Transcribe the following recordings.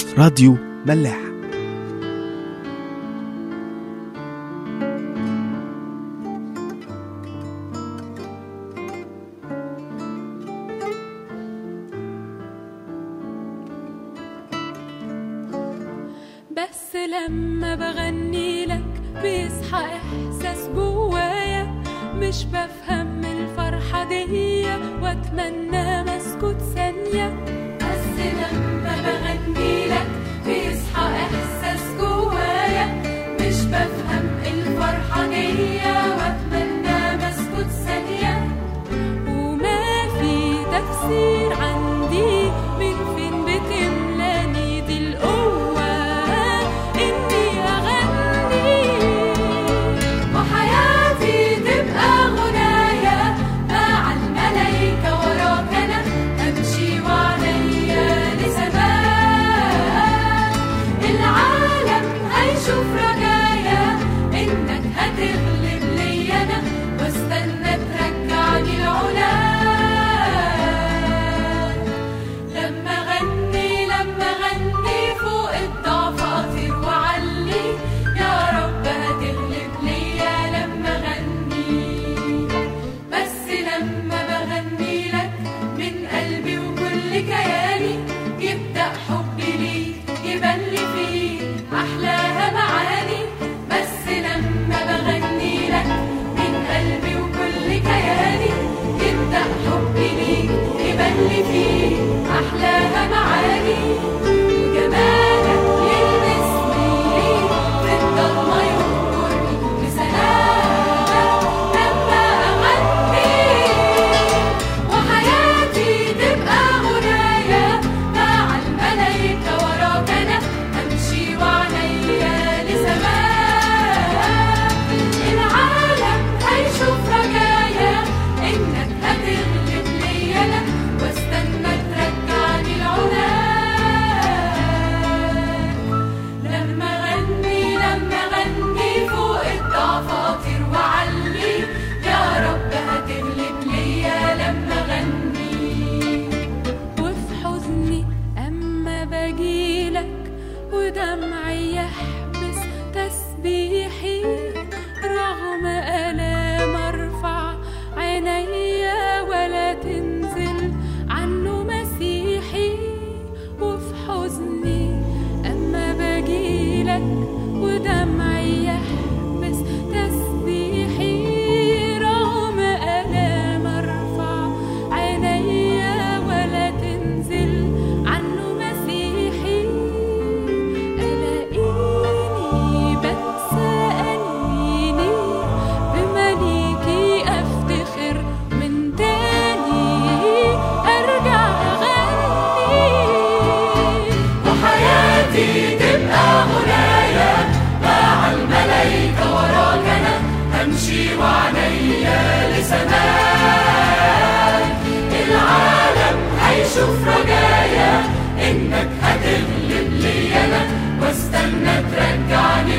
راديو ملاح بس لما بغني لك بيصحى احساس جوايا مش بفهم الفرحة دي واتمنى ما اسكت ثانية بس لما بغني لك بيصحى احساس جوايا مش بفهم الفرحة دي واتمنى ما اسكت ثانية وما في تفسير عندي من فين بتملاني دي القوة إني أغني وحياتي تبقى غنايا مع الملايكة وراك أنا أمشي وعليا لسماء العالم هيشوف رجايا إنك هتغلب لي أنا واستنى ترجعني العلا لما غني لما غني فوق الضعف اطير وعلي يا رب هتغلب ليا لما غني بس لما بغني لك من قلبي وكل كياني يبدأ حبي ليك يبان لي فيه أحلاها معاني بس لما بغني لك من قلبي وكل كياني يبدأ حبي ليك يبان لي فيه أحلاها معاني وجمالك يلمسني في الضلمة يغمرني بسلامك لما أغني وحياتي تبقى غنايا مع الملايكة وراك أنا أمشي وعليا لسماء العالم هيشوف رجايا إنك هتغلب لي أنا واستنى ترجعني العلا لما غني لما غني فوق الضعف اطير وعلي يا رب هتغلب ليا لما غني وفي حزني اما بجيلك ودمعي يحبس تسبيحي رغم الام ارفع عينيا ولا تنزل عنه مسيحي وفي حزني اما بجيلك ودمعي يحبس تسبيحي رغم الام ارفع عينيا ولا تنزل عنه مسيحي الاقيني بنسى انيني بمليكي افتخر من تاني ارجع اغني وحياتي تبقى غنايا مع الملايكة وراك أنا همشي وعينيا لسماك العالم هيشوف رجايا إنك هتغلب لي أنا واستنى ترجعني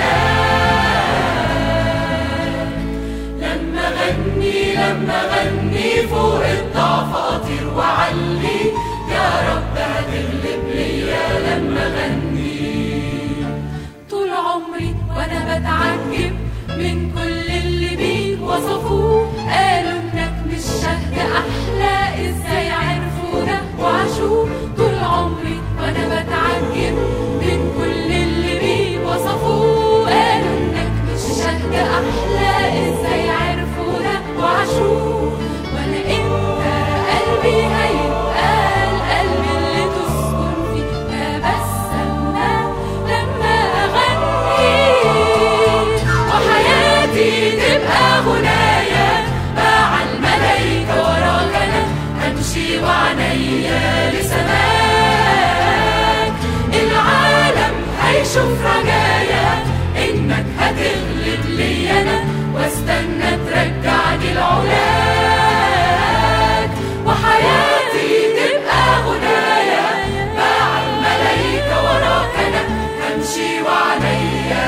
العلا لما غني لما غني فوق الضعف اطير وعلي يا رب هتغلب ليا لما غني طول عمري وانا بتعجب من كل اللي بيه وصفوه قالوا انك مش شهد احلى ازاي عرفوا ده وعاشوه طول عمري وانا بتعجب من كل اللي بيه وصفوه قالوا انك مش شهد احلى ازاي عرفوا ده وعاشوه ولا انت قلبي هيبقى القلب اللي تسكن فيه ببسمنا لما اغني وحياتي تبقى غنايا مع الملايكة وراك انا همشي وعينيا لسماك العالم هيشوف رجايا انك هتغلب لي انا واستنى ترجعني العلاك وحياتي تبقى غنايا مع الملايكة وراك انا همشي وعليا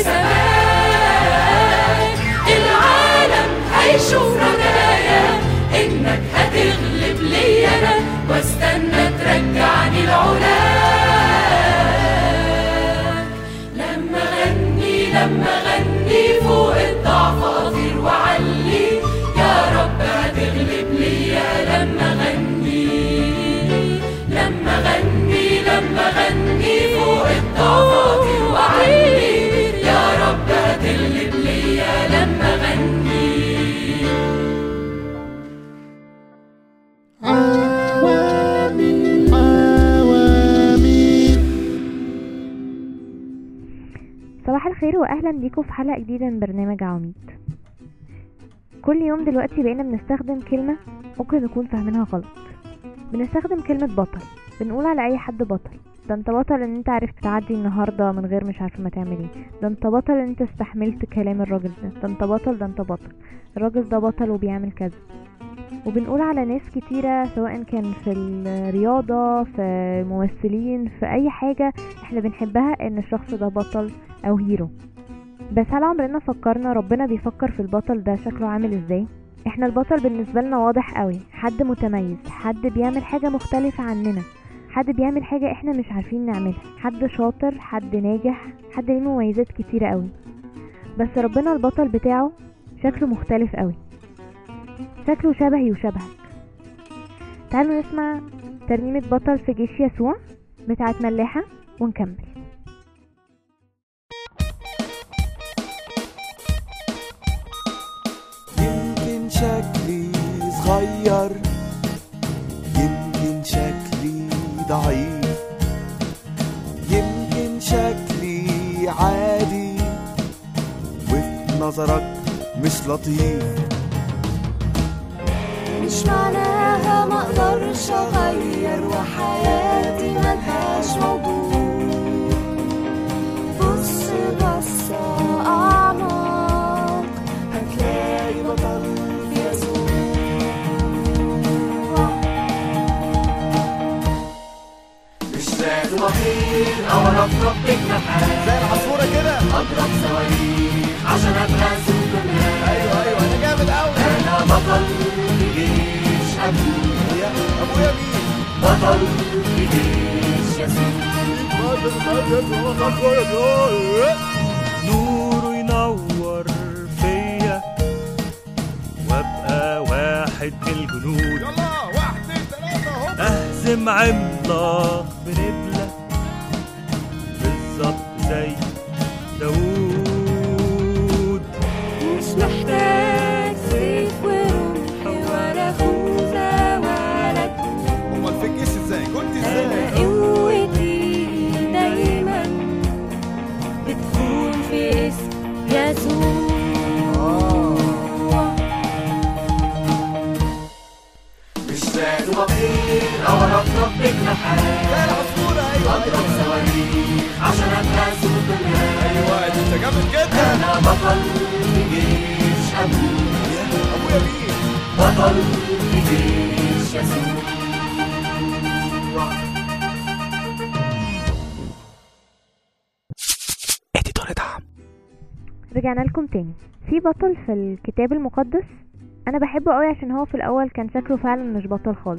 لسماك العالم هيشوف رجايا انك هتغلب لي انا واستنى الخير واهلا بيكم في حلقه جديده من برنامج عواميد كل يوم دلوقتي بقينا بنستخدم كلمه ممكن نكون فاهمينها غلط بنستخدم كلمه بطل بنقول على اي حد بطل ده انت بطل ان انت عرفت تعدي النهارده من غير مش عارفه ما تعمل ايه ده انت بطل ان انت استحملت كلام الراجل ده ده انت بطل ده انت بطل الراجل ده بطل وبيعمل كذا وبنقول على ناس كتيرة سواء كان في الرياضة في الممثلين في أي حاجة احنا بنحبها ان الشخص ده بطل أو هيرو بس هل عمرنا فكرنا ربنا بيفكر في البطل ده شكله عامل ازاي؟ احنا البطل بالنسبة لنا واضح قوي حد متميز حد بيعمل حاجة مختلفة عننا حد بيعمل حاجة احنا مش عارفين نعملها حد شاطر حد ناجح حد ليه مميزات كتيرة قوي بس ربنا البطل بتاعه شكله مختلف قوي شكله شبهي وشبهك تعالوا نسمع ترنيمة بطل في جيش يسوع بتاعت ملاحة ونكمل يمكن شكلي صغير يمكن شكلي ضعيف يمكن شكلي عادي وفي نظرك مش لطيف مش معناها ما اقدرش اغير وحياتي ملهاش موضوع بص بص اعمق هتلاقي بطل في يسوع مش لازم اطير او انفض بجناحات زي العصفورة كده اضرب صواريخ عشان ابقى سوبرمان ايوه ايوه انا جامد قوي انا بطل في جيش ابويا ابويا مين بطل في جيش يسوع نوره ينور فيا وابقى واحد من الجنود يلا واحد اتنين تلاتة هوب اهزم عملاق بنبلة بالظبط زي داوود مش محتاج سيف ورمح ولا خوذة ولا امال في الجيش ازاي كنت أنا ازاي قوتي دايما بتكون في اسم يسوع مش لازم اطير او انفض بجناحات زي العصفورة ايوه اضرب صواريخ عشان ابقى سوبرمان ايوه انت جامد جدا انا بطل في جيش ابويا ابويا مين بطل في جيش يسوع رجعنا لكم تاني في بطل في الكتاب المقدس انا بحبه قوي عشان هو في الاول كان شكله فعلا مش بطل خالص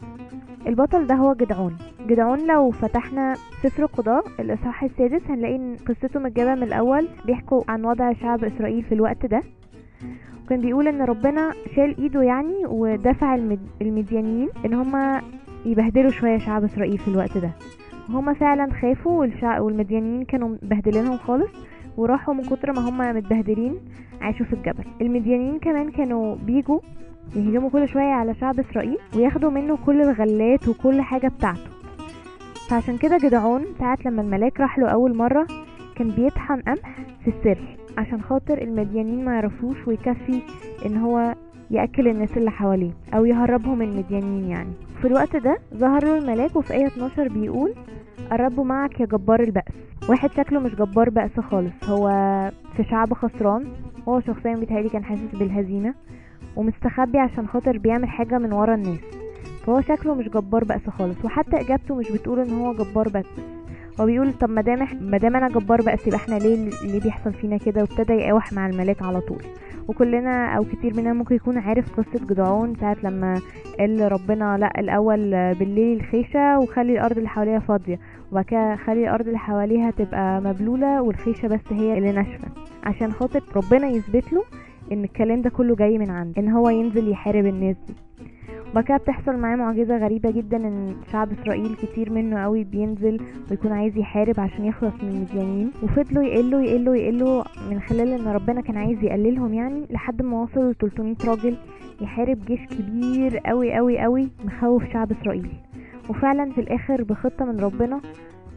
البطل ده هو جدعون جدعون لو فتحنا سفر قضاء الاصحاح السادس هنلاقي ان قصته متجابه من الاول بيحكوا عن وضع شعب اسرائيل في الوقت ده وكان بيقول ان ربنا شال ايده يعني ودفع المد- المديانيين ان هما يبهدلوا شويه شعب اسرائيل في الوقت ده وهما فعلا خافوا والشع... والمديانيين كانوا مبهدلينهم خالص وراحوا من كتر ما هم متبهدلين عاشوا في الجبل المديانيين كمان كانوا بيجوا يهجموا كل شوية على شعب إسرائيل وياخدوا منه كل الغلات وكل حاجة بتاعته فعشان كده جدعون ساعات لما الملاك راح له أول مرة كان بيطحن قمح في السر عشان خاطر المديانين ما يعرفوش ويكفي ان هو يأكل الناس اللي حواليه أو يهربهم من المديانين يعني في الوقت ده ظهر له الملاك وفي آية 12 بيقول الرب معك يا جبار البأس واحد شكله مش جبار بأس خالص هو في شعب خسران هو شخصيا بيتهيألي كان حاسس بالهزيمة ومستخبي عشان خاطر بيعمل حاجة من ورا الناس فهو شكله مش جبار بأس خالص وحتى إجابته مش بتقول إن هو جبار بأس هو بيقول طب مادام إح- مادام انا جبار بأس يبقى احنا ليه ليه بيحصل فينا كده وابتدى يقاوح مع الملاك على طول وكلنا او كتير مننا ممكن يكون عارف قصة جدعون ساعة لما قال ربنا لا الاول بالليل الخيشة وخلي الارض اللي حواليها فاضية وبعد كده خلي الارض اللي حواليها تبقى مبلولة والخيشة بس هي اللي ناشفة عشان خاطر ربنا يثبت له ان الكلام ده كله جاي من عنده ان هو ينزل يحارب الناس دي وبعد كده بتحصل معاه معجزة غريبة جدا ان شعب اسرائيل كتير منه قوي بينزل ويكون عايز يحارب عشان يخلص من المديانين وفضلوا يقلوا يقلوا يقلوا من خلال ان ربنا كان عايز يقللهم يعني لحد ما وصلوا ل 300 راجل يحارب جيش كبير قوي قوي قوي مخوف شعب اسرائيل وفعلا في الاخر بخطة من ربنا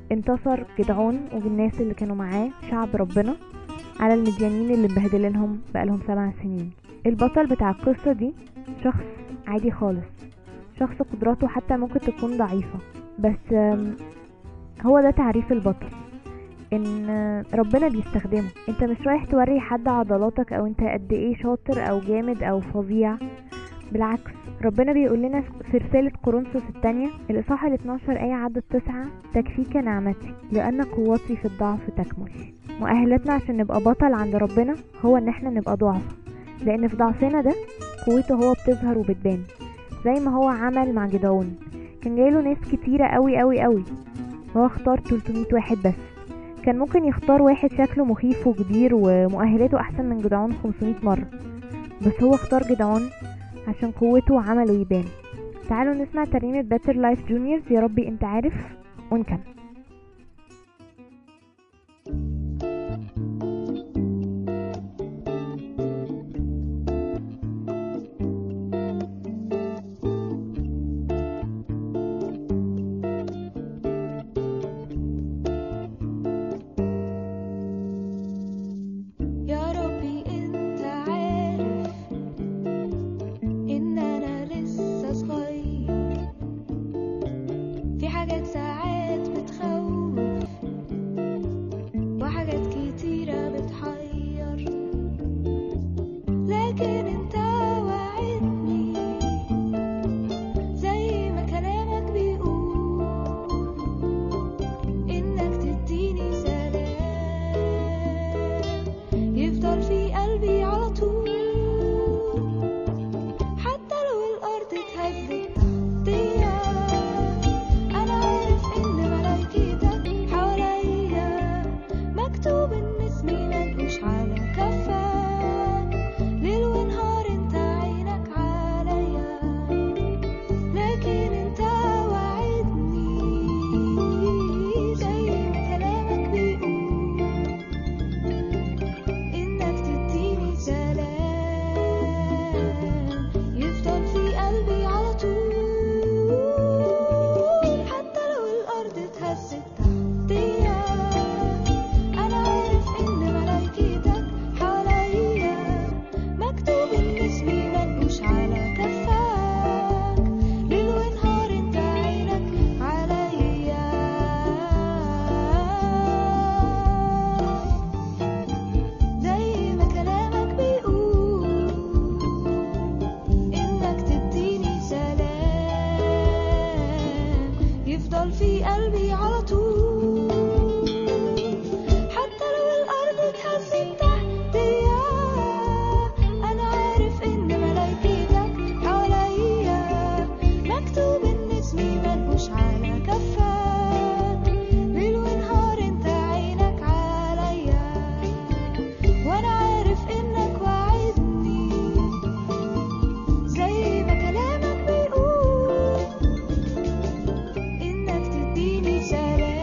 انتصر جدعون والناس اللي كانوا معاه شعب ربنا على المديانين اللي مبهدلينهم بقالهم سبع سنين البطل بتاع القصة دي شخص عادي خالص شخص قدراته حتى ممكن تكون ضعيفة بس آم، هو ده تعريف البطل ان ربنا بيستخدمه انت مش رايح توري حد عضلاتك او انت قد ايه شاطر او جامد او فظيع بالعكس ربنا بيقول لنا في رسالة كورنثوس الثانية الإصحاح ال 12 آية عدد تسعة تكفيك نعمتي لأن قوتي في الضعف تكمل مؤهلاتنا عشان نبقى بطل عند ربنا هو إن احنا نبقى ضعفة لأن في ضعفنا ده قوته هو بتظهر وبتبان زي ما هو عمل مع جدعون كان جايله ناس كتيرة قوي قوي قوي هو اختار 300 واحد بس كان ممكن يختار واحد شكله مخيف وكبير ومؤهلاته أحسن من جدعون 500 مرة بس هو اختار جدعون عشان قوته وعمله يبان تعالوا نسمع ترنيمة باتر لايف جونيورز يا ربي انت عارف ونكمل يا ربي انت عارف ان انا لسه صغير في حاجات ساعات بتخوف وحاجات كتيرة بتحير لكن انت وعدني زي ما كلامك بيقول انك تديني سلام يفضل في قلبي على طول حتى لو الارض اتهزت تحتيا انا عارف ان ملايكتك حواليا مكتوب ان اسمي منقوش على كفك ليل ونهار انت عينك عليا لكن انت وعدني زي ما كلامك بيقول انك تديني سلام يفضل في قلبي على طول حتى لو الارض اتهزت تحتيا انا عارف ان ملايكتك حواليا مكتوب ان اسمي منقوش على كفك ليل ونهار انت عينك عليا زي ما كلامك بيقول إنك تديني سلام يفضل في قلبي على طول حتى لو الأرض اتهزت تحتيا أنا عارف إن ملايكتك حواليا مكتوب إن اسمي منقوش على كفك ليل ونهار انت عينك عليا وانا عارف انك وعدني زي ما كلامك بيقول انك تديني سلام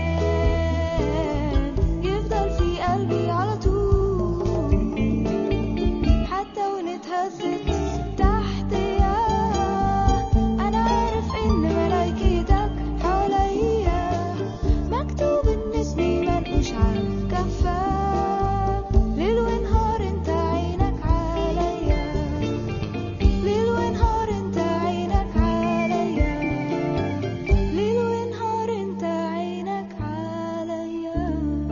يفضل في قلبي على طول حتى ونتهزت تحتيا انا عارف ان ملايكتك حواليا مكتوب ان اسمي منقوش على كفك ليل ونهار انت عينك عليا ليل ونهار انت عينك عليا ليل ونهار انت عينك عليا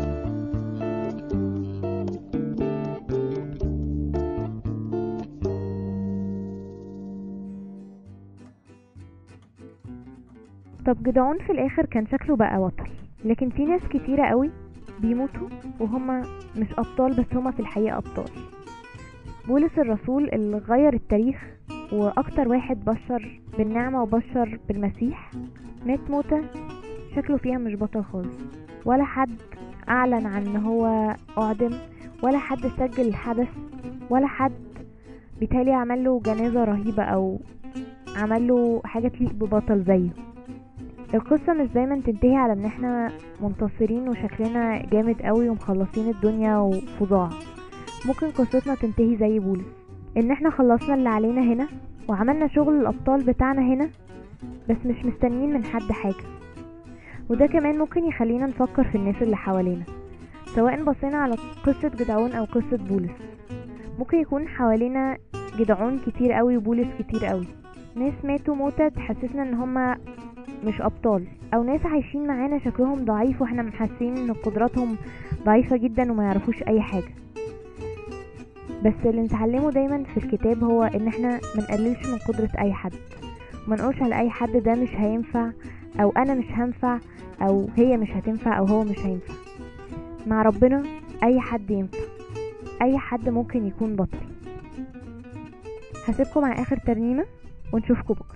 طب جدعون في الاخر كان شكله بقى بطل لكن في ناس كتيرة قوي بيموتوا وهم مش ابطال بس هم في الحقيقة ابطال بولس الرسول اللي غير التاريخ واكتر واحد بشر بالنعمة وبشر بالمسيح مات موتة شكله فيها مش بطل خالص ولا حد اعلن عن ان هو اعدم ولا حد سجل الحدث ولا حد بالتالي عمل له جنازة رهيبة او عمل له حاجة تليق ببطل زيه القصة مش دايما تنتهي على ان احنا منتصرين وشكلنا جامد قوي ومخلصين الدنيا وفظاع ممكن قصتنا تنتهي زي بولس ان احنا خلصنا اللي علينا هنا وعملنا شغل الابطال بتاعنا هنا بس مش مستنيين من حد حاجة وده كمان ممكن يخلينا نفكر في الناس اللي حوالينا سواء بصينا على قصة جدعون أو قصة بولس ممكن يكون حوالينا جدعون كتير قوي وبولس كتير قوي ناس ماتوا موتة تحسسنا ان هما مش ابطال او ناس عايشين معانا شكلهم ضعيف واحنا محاسين ان قدراتهم ضعيفة جدا وما يعرفوش اي حاجة بس اللي نتعلمه دايما في الكتاب هو ان احنا منقللش من قدرة اي حد ما نقولش على اي حد ده مش هينفع او انا مش هنفع او هي مش هتنفع او هو مش هينفع مع ربنا اي حد ينفع اي حد ممكن يكون بطل هسيبكم مع اخر ترنيمة ونشوفكم بكرة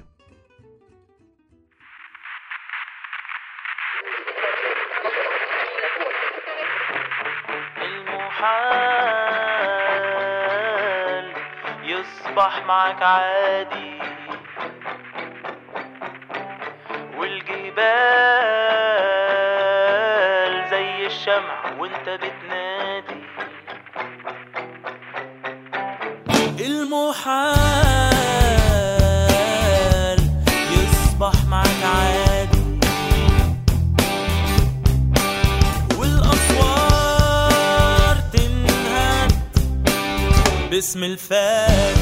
المحال يصبح معك عادي والجبال زي الشمع وانت بتنادي المحال يصبح معك عادي والأسوار تنهد باسم الفادي